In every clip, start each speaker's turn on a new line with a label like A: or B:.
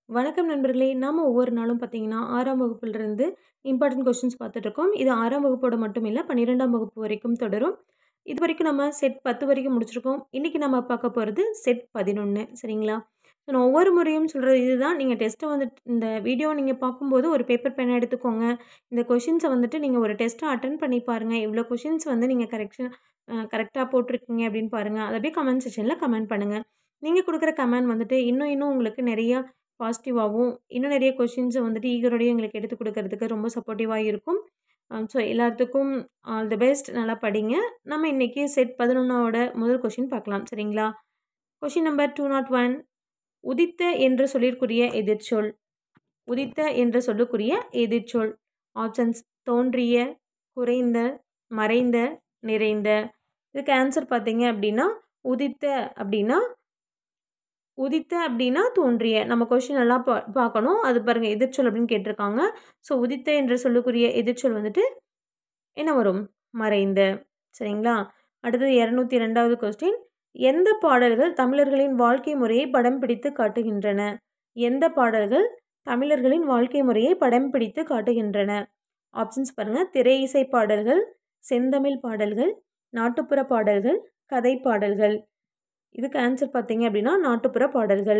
A: வணக்கம் நண்பர்களே! நாம ஒவ்வொரு நாளும் பார்த்தீங்கன்னா, 6ஆம் வகுப்பிலிருந்து இம்பார்ட்டன்ட் கொஸ்டின்ஸ் பார்த்துட்ருக்கோம். இது 6ஆம் வகுப்போட மட்டும் இல்ல, 12ஆம் வகுப்பு வரைக்கும் தொடரும். இதுவரைக்கும் நம்ம செட் 10 வரைக்கும் முடிச்சிருக்கோம். இன்னைக்கு நம்ம பார்க்க போறது செட் 11 சரிங்களா? ஸோ நான் ஒவ்வொரு முறையும் சொல்றது இதுதான். நீங்க டெஸ்ட்ட வந்துட்டு இந்த வீடியோவ நீங்க பார்க்கும்போது ஒரு பேப்பர், பேனா எடுத்துக்கோங்க. இந்த கொஸ்டின்ஸ வந்துட்டு நீங்க ஒரு டெஸ்ட்டா அட்டெண்ட் பண்ணி பாருங்க. இவ்ளோ கொஸ்டின்ஸ் வந்து நீங்க கரெக்ஷன் அ கரெக்ட்டா போட்டிருக்கீங்க அப்படின்னு பாருங்க. அத அப்படியே கமெண்ட் செக்ஷன்ல கமெண்ட் பண்ணுங்க. நீங்க குடுக்குற கமெண்ட் வந்துட்டு இன்னும் இன்னும் உங்களுக்கு நெறைய பாசிட்டிவாவும், இன்னும் நெறைய கொஸ்டின்ஸ வந்துட்டு ஈகரோடையும் எங்களுக்கு எடுத்துக் குடுக்கறதுக்கு ரொம்ப சப்போர்ட்டிவா இருக்கும். அ ஸோ எல்லாத்துக்கும் ஆல் தி பெஸ்ட். நல்லா படிங்க. நம்ம இன்னைக்கு செட் 11ஓட முதல் கொஸ்டின் பார்க்கலாம். சரிங்களா? கொஸ்டின் நம்பர் 201 உதித்த என்ற சொல்லிற்குரிய எதிர்ச்சொல். உதித்த என்ற சொல்லுக்குரிய எதிர்ச்சொல். ஆப்ஷன்ஸ் தோன்றிய, குறைந்த, மறைந்த, நிறைந்த. இதுக்கு ஆன்சர் பார்த்தீங்க அப்படின்னா, உதித்த அப்படின்னா உதித்த அப்படின்னா தோன்றிய. நம்ம கொஸ்டின் நல்லா பா பார்க்கணும். அது பாருங்க எதிர்ச்சொல் அப்படின்னு கேட்டிருக்காங்க. ஸோ உதித்த என்ற சொல்லுக்குரிய எதிர்ச்சொல் வந்துட்டு என்ன வரும்? மறைந்த. சரிங்களா? அடுத்தது 202வது கொஸ்டின் எந்த பாடல்கள் தமிழர்களின் வாழ்க்கை முறையை படம் பிடித்து காட்டுகின்றன? எந்த பாடல்கள் தமிழர்களின் வாழ்க்கை முறையை படம் பிடித்து காட்டுகின்றன? ஆப்ஷன்ஸ் பாருங்க. திரை இசை பாடல்கள், செந்தமிழ் பாடல்கள், நாட்டுப்புற பாடல்கள், கதை பாடல்கள். இதுக்கு ஆன்சர் பார்த்தீங்க அப்படின்னா, நாட்டுப்புற பாடல்கள்.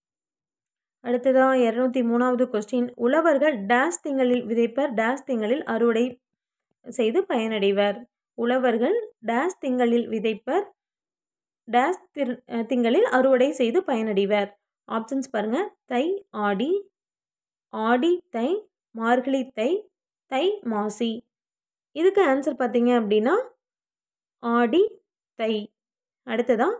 A: அடுத்ததா 203வது கொஸ்டின் உழவர்கள் டேஸ் திங்களில் விதைப்பர், டேஸ் திங்களில் அறுவடை செய்து பயனடைவர். உழவர்கள் டேஸ் திங்களில் விதைப்பர், டேஸ் திர் திங்களில் அறுவடை செய்து பயனடைவர். ஆப்ஷன்ஸ் பாருங்க. தை, ஆடி, ஆடி தை, மார்கழி தை, தை மாசி. இதுக்கு ஆன்சர் பார்த்தீங்க அப்படின்னா, ஆடி தை. அடுத்ததா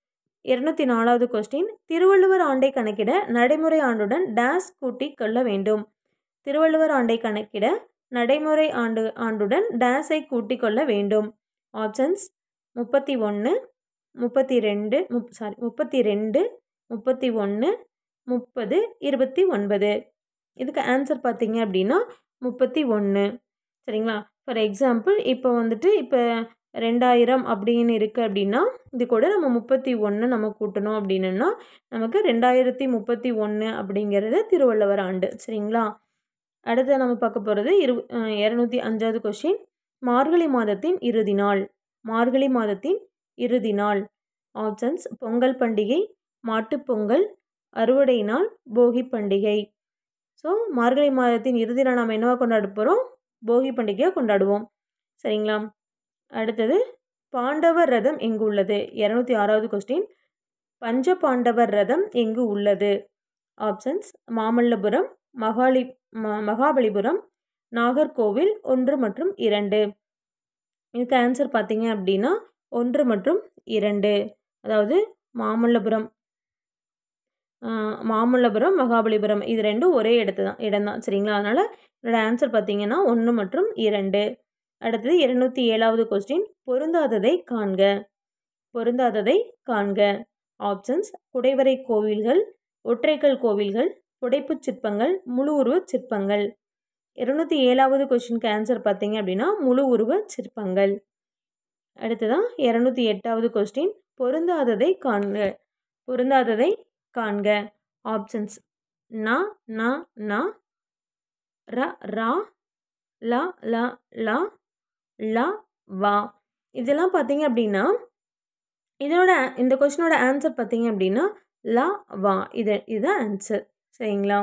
A: 204வது கொஸ்டின் திருவள்ளுவர் ஆண்டை கணக்கிட நடைமுறை ஆண்டுடன் டேஸ் கூட்டிக் கொள்ள வேண்டும். திருவள்ளுவர் ஆண்டை கணக்கிட நடைமுறை ஆண்டு ஆண்டுடன் டேஸை கூட்டிக் கொள்ள வேண்டும். ஆப்ஷன்ஸ் 31, 32 முப் சாரி 32, 31, 30, 29. இதுக்கு ஆன்சர் பார்த்தீங்க அப்படின்னா 31 சரிங்களா? ஃபார் எக்ஸாம்பிள் இப்போ வந்துட்டு இப்போ 2000 அப்படின்னு இருக்கு அப்படின்னா, இது கூட நம்ம 31 நம்ம கூட்டணும் அப்படின்னோம்னா, நமக்கு 2031 அப்படிங்கிறது திருவள்ளுவர் ஆண்டு. சரிங்களா? அடுத்து நம்ம பார்க்க போறது இரு அ 205வது கொஸ்டின் மார்கழி மாதத்தின் இறுதி நாள். மார்கழி மாதத்தின் இறுதி நாள். ஆப்ஷன்ஸ் பொங்கல் பண்டிகை, மாட்டுப் பொங்கல், அறுவடை நாள், போகி பண்டிகை. ஸோ மார்கழி மாதத்தின் இறுதி நாள் நம்ம என்னவா கொண்டாட போறோம்? போகி பண்டிகையா கொண்டாடுவோம். சரிங்களா? அடுத்தது பாண்டவர் ரதம் எங்கு உள்ளது? 206வது கொஸ்டின் பஞ்ச பாண்டவர் ரதம் எங்கு உள்ளது? ஆப்ஷன்ஸ் மாமல்லபுரம், மகாலி ம மகாபலிபுரம், நாகர்கோவில் 1 மற்றும் 2. இதுக்கு ஆன்சர் பார்த்தீங்க அப்படின்னா 1 மற்றும் 2. அதாவது மாமல்லபுரம் அ மாமல்லபுரம், மகாபலிபுரம் இது 2ம் ஒரே இடத்து தான் இடம் தான். சரிங்களா? அதனால இதோட ஆன்சர் பார்த்தீங்கன்னா 1 மற்றும் 2. அடுத்தது 207வது கொஸ்டின் பொருந்தாததை காண்க. பொருந்தாததை காண்க. ஆப்ஷன்ஸ் குடைவரை கோவில்கள், ஒற்றைக்கல் கோவில்கள், புடைப்புச் சிற்பங்கள், முழு உருவச் சிற்பங்கள். 207வது கொஸ்டினுக்கு ஆன்சர் பார்த்தீங்க அப்படின்னா, முழு உருவச் சிற்பங்கள். அடுத்ததா 208வது கொஸ்டின் பொருந்தாததை காண்க. பொருந்தாததை காண்க. ஆப்ஷன்ஸ் ந, ந, ந, ர, ரா, ல, ல, லா, ல, வா. இதெல்லாம் பார்த்தீங்க அப்படின்னா, இதோட இந்த கொஸ்டினோட ஆன்சர் பார்த்தீங்க அப்படின்னா, ல, வா. இது இதுதான் ஆன்சர். சரிங்களா?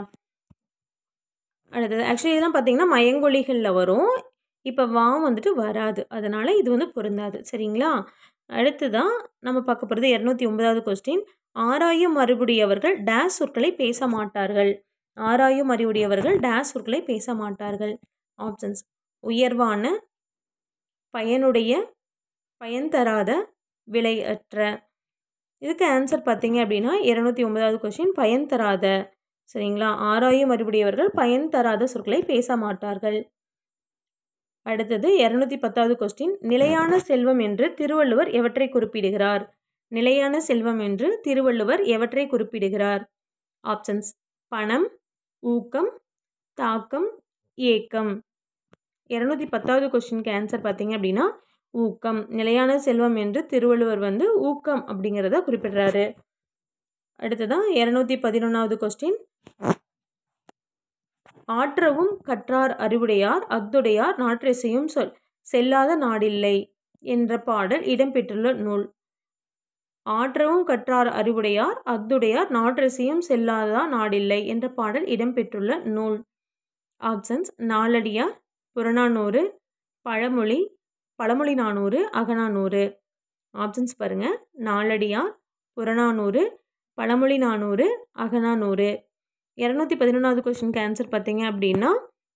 A: அடுத்தது ஆக்சுவலி இதெல்லாம் பார்த்தீங்கன்னா, மயங்கொலிகள்ல வரும். இப்போ வா வந்துட்டு வராது. அதனால இது வந்து பொருந்தாது. சரிங்களா? அடுத்ததா நம்ம பார்க்க போறது 209வது கொஸ்டின் ஆராயும் அறிவுடையவர்கள் டேஸ் சொற்களை பேச மாட்டார்கள். ஆராயும் அறிவுடையவர்கள் டேஸ் சொற்களை பேச மாட்டார்கள். ஆப்ஷன்ஸ் உயர்வான, பயனுடைய, பயன் தராத, விலையற்ற. இதுக்கு ஆன்சர் பார்த்தீங்க அப்படின்னா 209வது கொஸ்டின் பயன் தராத. சரிங்களா? ஆராயும் அறிவுடையவர்கள் பயன் தராத சொற்களை பேச மாட்டார்கள். அடுத்தது 210வது கொஸ்டின் நிலையான செல்வம் என்று திருவள்ளுவர் எவற்றை குறிப்பிடுகிறார்? நிலையான செல்வம் என்று திருவள்ளுவர் எவற்றை குறிப்பிடுகிறார்? ஆப்ஷன்ஸ் பணம், ஊக்கம், தாக்கம், ஏக்கம். 210வது கொஸ்டினுக்கு ஆன்சர் பார்த்தீங்க அப்படின்னா, ஊக்கம். நிலையான செல்வம் என்று திருவள்ளுவர் வந்து ஊக்கம் அப்படிங்கிறத குறிப்பிடுறாரு. அடுத்ததான் இரநூத்தி பதினொன்றாவது கொஸ்டின் ஆற்றவும் கற்றார் அறிவுடையார் அஃதுடையார் நாற்றிசையும் சொல் செல்லாத நாடில்லை என்ற பாடல் இடம்பெற்றுள்ள நூல் ஆற்றவும் கற்றார் அறிவுடையார் அஃதுடையார் நாற்றிசையும் செல்லாததா நாடில்லை என்ற பாடல் இடம்பெற்றுள்ள நூல் ஆப்ஷன்ஸ் நாலடியார் புறநானூறு பழமொழி பழமொழி நானூறு அகநானூறு ஆப்ஷன்ஸ் பாருங்கள் நாலடியார் புறநானூறு பழமொழி நானூறு அகநானூறு இரநூத்தி பதினொன்றாவது கொஸ்டினுக்கு ஆன்சர் பார்த்தீங்க அப்படின்னா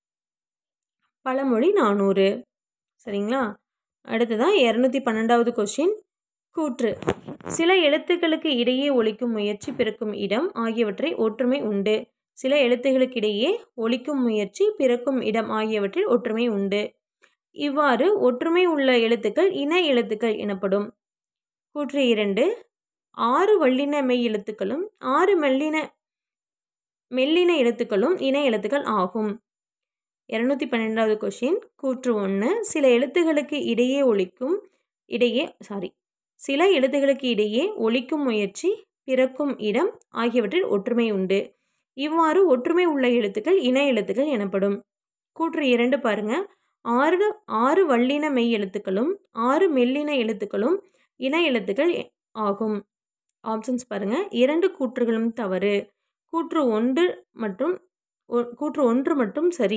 A: பழமொழி நானூறு சரிங்களா அடுத்ததான் இரநூத்தி பன்னெண்டாவது கொஸ்டின் கூற்று சில எழுத்துக்களுக்கு இடையே ஒழிக்கும் முயற்சி பிறக்கும் இடம் ஆகியவற்றை ஒற்றுமை உண்டு சில எழுத்துக்களுக்கு இடையே ஒழிக்கும் முயற்சி பிறக்கும் இடம் ஆகியவற்றில் ஒற்றுமை உண்டு இவ்வாறு ஒற்றுமை உள்ள எழுத்துக்கள் இன எழுத்துக்கள் எனப்படும் கூற்று இரண்டு ஆறு வல்லின மெய் எழுத்துக்களும் ஆறு மெல்லின மெல்லின எழுத்துக்களும் இன எழுத்துக்கள் ஆகும் இரநூத்தி பன்னெண்டாவது கொஷின் கூற்று ஒன்று சில எழுத்துகளுக்கு இடையே ஒழிக்கும் இடையே சாரி சில எழுத்துகளுக்கு இடையே ஒழிக்கும் முயற்சி பிறக்கும் இடம் ஆகியவற்றில் ஒற்றுமை உண்டு இவ்வாறு ஒற்றுமை உள்ள எழுத்துக்கள் இன எழுத்துக்கள் எனப்படும் கூற்று இரண்டு பாருங்க ஆறு ஆறு வல்லின மெய் எழுத்துக்களும் ஆறு மெல்லின எழுத்துக்களும் இன எழுத்துக்கள் ஆகும் ஆப்ஷன்ஸ் பாருங்க இரண்டு கூற்றுகளும் தவறு கூற்று ஒன்று மற்றும் கூற்று ஒன்று மட்டும் சரி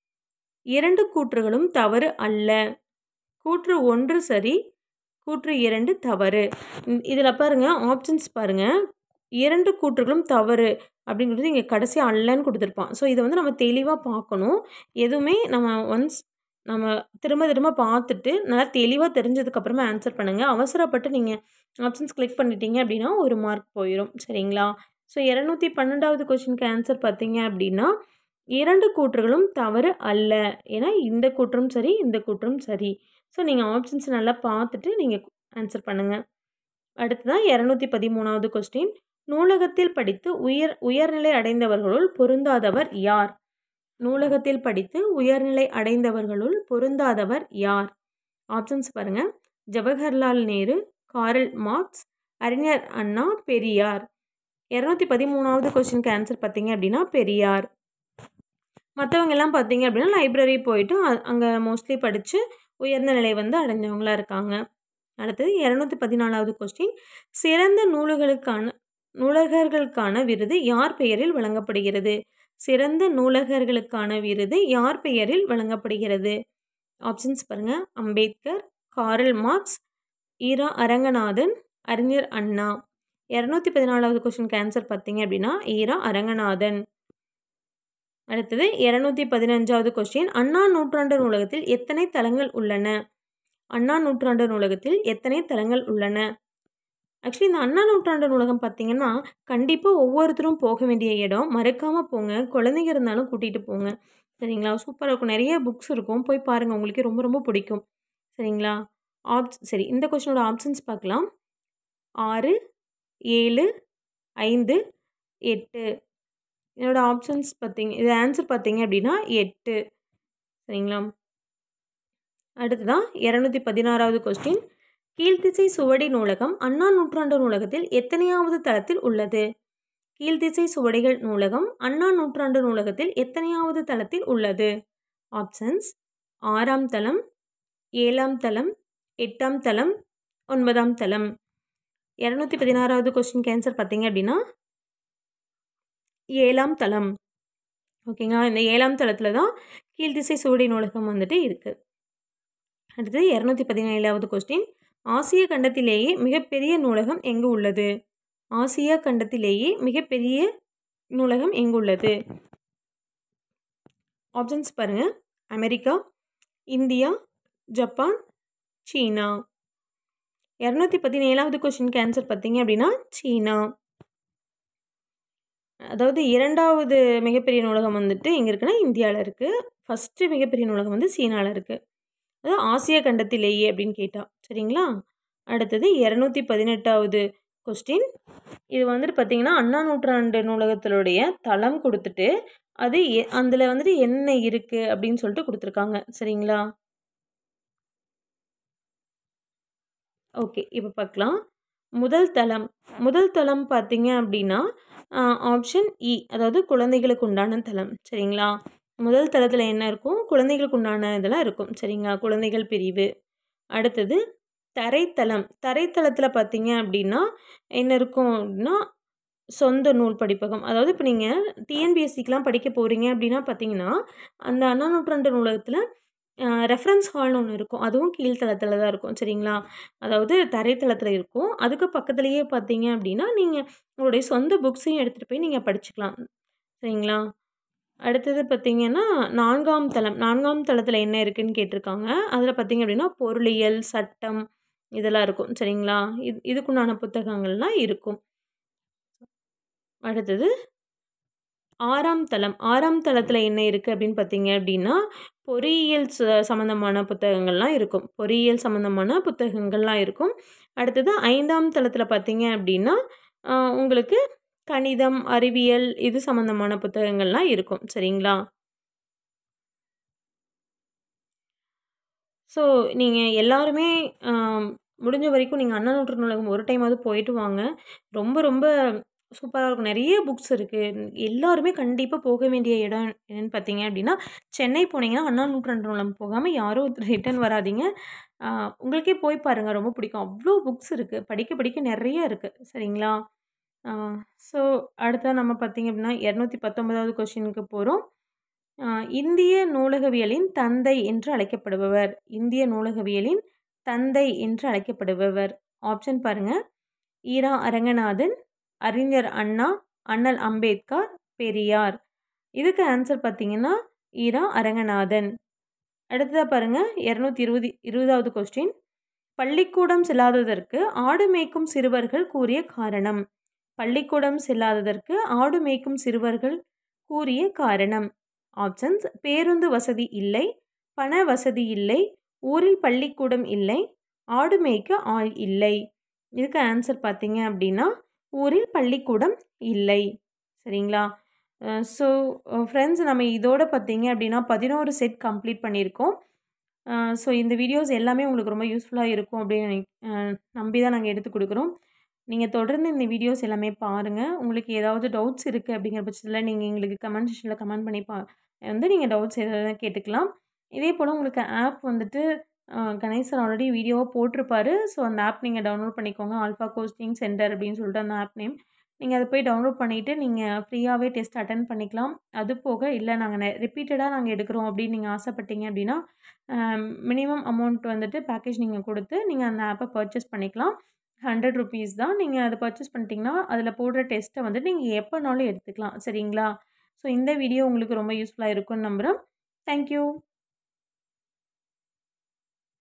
A: இரண்டு கூற்றுகளும் தவறு அல்ல கூற்று ஒன்று சரி கூற்று இரண்டு தவறு இதில் பாருங்க ஆப்ஷன்ஸ் பாருங்க இரண்டு கூற்றுகளும் தவறு அப்படிங்கிறது இங்கே கடைசி அல்லன்னு கொடுத்துருப்பான் ஸோ இதை வந்து நம்ம தெளிவாக பார்க்கணும் எதுவுமே நம்ம ஒன்ஸ் நம்ம திரும்ப திரும்ப பார்த்துட்டு நல்லா தெளிவாக தெரிஞ்சதுக்கப்புறமா ஆன்சர் பண்ணுங்கள் அவசரப்பட்டு நீங்கள் ஆப்ஷன்ஸ் கிளிக் பண்ணிட்டீங்க அப்படின்னா ஒரு மார்க் போயிடும் சரிங்களா ஸோ இரநூத்தி பன்னெண்டாவது கொஷினுக்கு ஆன்சர் பார்த்தீங்க அப்படின்னா இரண்டு கூற்றுகளும் தவறு அல்ல ஏன்னா இந்த கூற்றும் சரி இந்த கூற்றும் சரி ஸோ நீங்கள் ஆப்ஷன்ஸ் நல்லா பார்த்துட்டு நீங்கள் ஆன்சர் பண்ணுங்கள் அடுத்ததான் இரநூத்தி பதிமூணாவது கொஸ்டின் நூலகத்தில் படித்து உயர் உயர்நிலை அடைந்தவர்களுள் பொருந்தாதவர் யார் நூலகத்தில் படித்து உயர்நிலை அடைந்தவர்களுள் பொருந்தாதவர் யார் ஆப்ஷன்ஸ் பாருங்கள் ஜவஹர்லால் நேரு காரல் மார்க்ஸ் அறிஞர் அண்ணா பெரியார் இரநூத்தி பதிமூணாவது கொஸ்டினுக்கு ஆன்சர் பார்த்தீங்க அப்படின்னா பெரியார் மற்றவங்க எல்லாம் பார்த்தீங்க அப்படின்னா லைப்ரரி போயிட்டு அங்கே மோஸ்ட்லி படித்து உயர்ந்த நிலை வந்து அடைஞ்சவங்களாக இருக்காங்க அடுத்தது இரநூத்தி பதினாலாவது கொஸ்டின் சிறந்த நூல்களுக்கான நூலகர்களுக்கான விருது யார் பெயரில் வழங்கப்படுகிறது சிறந்த நூலகர்களுக்கான விருது யார் பெயரில் வழங்கப்படுகிறது ஆப்ஷன்ஸ் பாருங்கள் அம்பேத்கர் காரல் மார்க்ஸ் ஈரா அரங்கநாதன் அறிஞர் அண்ணா இரநூத்தி பதினாலாவது கொஸ்டினுக்கு ஆன்சர் பார்த்தீங்க அப்படின்னா ஈரா அரங்கநாதன் அடுத்தது இரநூத்தி பதினஞ்சாவது கொஸ்டின் அண்ணா நூற்றாண்டு நூலகத்தில் எத்தனை தளங்கள் உள்ளன அண்ணா நூற்றாண்டு நூலகத்தில் எத்தனை தளங்கள் உள்ளன ஆக்சுவலி இந்த அண்ணா நூற்றாண்டு நூலகம் பார்த்தீங்கன்னா கண்டிப்பாக ஒவ்வொருத்தரும் போக வேண்டிய இடம் மறக்காமல் போங்க குழந்தைங்க இருந்தாலும் கூட்டிகிட்டு போங்க சரிங்களா சூப்பராக இருக்கும் நிறைய புக்ஸ் இருக்கும் போய் பாருங்கள் உங்களுக்கு ரொம்ப ரொம்ப பிடிக்கும் சரிங்களா ஆப்ஸ் சரி இந்த கொஸ்டினோட ஆப்ஷன்ஸ் பார்க்கலாம் ஆறு ஏழு ஐந்து எட்டு என்னோடய ஆப்ஷன்ஸ் பார்த்தீங்க இது ஆன்சர் பார்த்தீங்க அப்படின்னா எட்டு சரிங்களா அடுத்ததான் இரநூத்தி பதினாறாவது கொஸ்டின் கீழ்த்திசை சுவடி நூலகம் அண்ணா நூற்றாண்டு நூலகத்தில் எத்தனையாவது தளத்தில் உள்ளது கீழ்த்திசை சுவடிகள் நூலகம் அண்ணா நூற்றாண்டு நூலகத்தில் எத்தனையாவது தளத்தில் உள்ளது ஆப்ஷன்ஸ் ஆறாம் தளம் ஏழாம் தளம் எட்டாம் தளம் ஒன்பதாம் தளம் இரநூத்தி பதினாறாவது கொஸ்டின் கேன்சர் பார்த்தீங்க அப்படின்னா ஏழாம் தளம் ஓகேங்களா இந்த ஏழாம் தளத்தில் தான் கீழ்த்திசை சுவடி நூலகம் வந்துட்டு இருக்குது அடுத்து இரநூத்தி பதினேழாவது கொஸ்டின் ஆசிய கண்டத்திலேயே மிகப்பெரிய நூலகம் எங்கு உள்ளது ஆசியா கண்டத்திலேயே மிகப்பெரிய நூலகம் எங்கு உள்ளது ஆப்ஷன்ஸ் பாருங்கள் அமெரிக்கா இந்தியா ஜப்பான் சீனா இரநூத்தி பதினேழாவது கொஸ்டினுக்கு ஆன்சர் பார்த்தீங்க அப்படின்னா சீனா அதாவது இரண்டாவது மிகப்பெரிய நூலகம் வந்துட்டு எங்கே இருக்குன்னா இந்தியாவில் இருக்குது ஃபஸ்ட்டு மிகப்பெரிய நூலகம் வந்து சீனாவில் இருக்குது அது ஆசிய கண்டத்திலேயே அப்படின்னு கேட்டால் சரிங்களா அடுத்தது இரநூத்தி பதினெட்டாவது கொஸ்டின் இது வந்துட்டு பார்த்திங்கன்னா அண்ணா நூற்றாண்டு நூலகத்தினுடைய தளம் கொடுத்துட்டு அது எ அதில் வந்துட்டு என்ன இருக்குது அப்படின்னு சொல்லிட்டு கொடுத்துருக்காங்க சரிங்களா ஓகே இப்போ பார்க்கலாம் முதல் தளம் முதல் தளம் பார்த்தீங்க அப்படின்னா ஆப்ஷன் இ அதாவது குழந்தைகளுக்கு உண்டான தளம் சரிங்களா முதல் தளத்தில் என்ன இருக்கும் குழந்தைகளுக்கு உண்டான இதெல்லாம் இருக்கும் சரிங்களா குழந்தைகள் பிரிவு அடுத்தது தரைத்தளம் தரைத்தளத்தில் பார்த்தீங்க அப்படின்னா என்ன இருக்கும் அப்படின்னா சொந்த நூல் படிப்பகம் அதாவது இப்போ நீங்கள் டிஎன்பிஎஸ்சிக்கெலாம் படிக்க போகிறீங்க அப்படின்னா பார்த்தீங்கன்னா அந்த அண்ணா நூற்றாண்டு நூலகத்தில் ரெஃபரன்ஸ் ஹால்னு ஒன்று இருக்கும் அதுவும் கீழ்த்தளத்தில் தான் இருக்கும் சரிங்களா அதாவது தரைத்தளத்தில் இருக்கும் அதுக்கு பக்கத்துலேயே பார்த்தீங்க அப்படின்னா நீங்கள் உங்களுடைய சொந்த புக்ஸையும் எடுத்துகிட்டு போய் நீங்கள் படிச்சுக்கலாம் சரிங்களா அடுத்தது பார்த்தீங்கன்னா நான்காம் தளம் நான்காம் தளத்தில் என்ன இருக்குதுன்னு கேட்டிருக்காங்க அதில் பார்த்தீங்க அப்படின்னா பொருளியல் சட்டம் இதெல்லாம் இருக்கும் சரிங்களா இது இதுக்குண்டான புத்தகங்கள்லாம் இருக்கும் அடுத்தது ஆறாம் தளம் ஆறாம் தளத்தில் என்ன இருக்குது அப்படின்னு பார்த்தீங்க அப்படின்னா பொறியியல் ச சம்மந்தமான புத்தகங்கள்லாம் இருக்கும் பொறியியல் சம்மந்தமான புத்தகங்கள்லாம் இருக்கும் அடுத்தது ஐந்தாம் தளத்தில் பார்த்தீங்க அப்படின்னா உங்களுக்கு கணிதம் அறிவியல் இது சம்மந்தமான புத்தகங்கள்லாம் இருக்கும் சரிங்களா ஸோ நீங்கள் எல்லாருமே முடிஞ்ச வரைக்கும் நீங்கள் அண்ணா நூற்று நூலகம் ஒரு டைமாவது போயிட்டு வாங்க ரொம்ப ரொம்ப சூப்பராக இருக்கும் நிறைய புக்ஸ் இருக்குது எல்லாருமே கண்டிப்பாக போக வேண்டிய இடம் என்னென்னு பார்த்தீங்க அப்படின்னா சென்னை போனீங்கன்னா அண்ணா நூற்றாண்டு நூலகம் போகாமல் யாரும் ரிட்டன் வராதிங்க உங்களுக்கே போய் பாருங்கள் ரொம்ப பிடிக்கும் அவ்வளோ புக்ஸ் இருக்குது படிக்க படிக்க நிறைய இருக்குது சரிங்களா ஸோ அடுத்த நம்ம பார்த்திங்க அப்படின்னா இரநூத்தி பத்தொன்பதாவது கொஷினுக்கு போகிறோம் இந்திய நூலகவியலின் தந்தை என்று அழைக்கப்படுபவர் இந்திய நூலகவியலின் தந்தை என்று அழைக்கப்படுபவர் ஆப்ஷன் பாருங்கள் ஈரா அரங்கநாதன் அறிஞர் அண்ணா அண்ணல் அம்பேத்கர் பெரியார் இதுக்கு ஆன்சர் பார்த்தீங்கன்னா ஈரா அரங்கநாதன் அடுத்ததாக பாருங்கள் இரநூத்தி இருபது இருபதாவது கொஸ்டின் பள்ளிக்கூடம் செல்லாததற்கு ஆடு மேய்க்கும் சிறுவர்கள் கூறிய காரணம் பள்ளிக்கூடம் செல்லாததற்கு ஆடு மேய்க்கும் சிறுவர்கள் கூறிய காரணம் ஆப்ஷன்ஸ் பேருந்து வசதி இல்லை பண வசதி இல்லை ஊரில் பள்ளிக்கூடம் இல்லை ஆடு மேய்க்க ஆள் இல்லை இதுக்கு ஆன்சர் பார்த்தீங்க அப்படின்னா ஊரில் பள்ளிக்கூடம் இல்லை சரிங்களா ஸோ ஃப்ரெண்ட்ஸ் நம்ம இதோட பார்த்தீங்க அப்படின்னா பதினோரு செட் கம்ப்ளீட் பண்ணியிருக்கோம் ஸோ இந்த வீடியோஸ் எல்லாமே உங்களுக்கு ரொம்ப யூஸ்ஃபுல்லாக இருக்கும் அப்படின்னு நினை நம்பி தான் நாங்கள் எடுத்து கொடுக்குறோம் நீங்கள் தொடர்ந்து இந்த வீடியோஸ் எல்லாமே பாருங்கள் உங்களுக்கு ஏதாவது டவுட்ஸ் இருக்குது அப்படிங்கிற பட்சத்தில் நீங்கள் எங்களுக்கு கமெண்ட் செக்ஷனில் கமெண்ட் பண்ணி பா வந்து நீங்கள் டவுட்ஸ் எதாவது கேட்டுக்கலாம் இதே போல் உங்களுக்கு ஆப் வந்துட்டு கணேசன் ஆல்ரெடி வீடியோவாக போட்டிருப்பாரு ஸோ அந்த ஆப் நீங்கள் டவுன்லோட் பண்ணிக்கோங்க ஆல்ஃபா கோச்சிங் சென்டர் அப்படின்னு சொல்லிட்டு அந்த ஆப் நேம் நீங்கள் அதை போய் டவுன்லோட் பண்ணிவிட்டு நீங்கள் ஃப்ரீயாகவே டெஸ்ட் அட்டன் பண்ணிக்கலாம் அது போக இல்லை நாங்கள் ரிப்பீட்டடாக நாங்கள் எடுக்கிறோம் அப்படின்னு நீங்கள் ஆசைப்பட்டீங்க அப்படின்னா மினிமம் அமௌண்ட் வந்துட்டு பேக்கேஜ் நீங்கள் கொடுத்து நீங்கள் அந்த ஆப்பை பர்ச்சேஸ் பண்ணிக்கலாம் ஹண்ட்ரட் ருபீஸ் தான் நீங்கள் அதை பர்ச்சேஸ் பண்ணிட்டீங்கன்னா அதில் போடுற டெஸ்ட்டை வந்து நீங்கள் எப்போனாலும் எடுத்துக்கலாம் சரிங்களா ஸோ இந்த வீடியோ உங்களுக்கு ரொம்ப யூஸ்ஃபுல்லாக இருக்கும்னு நம்புகிறேன் தேங்க்யூ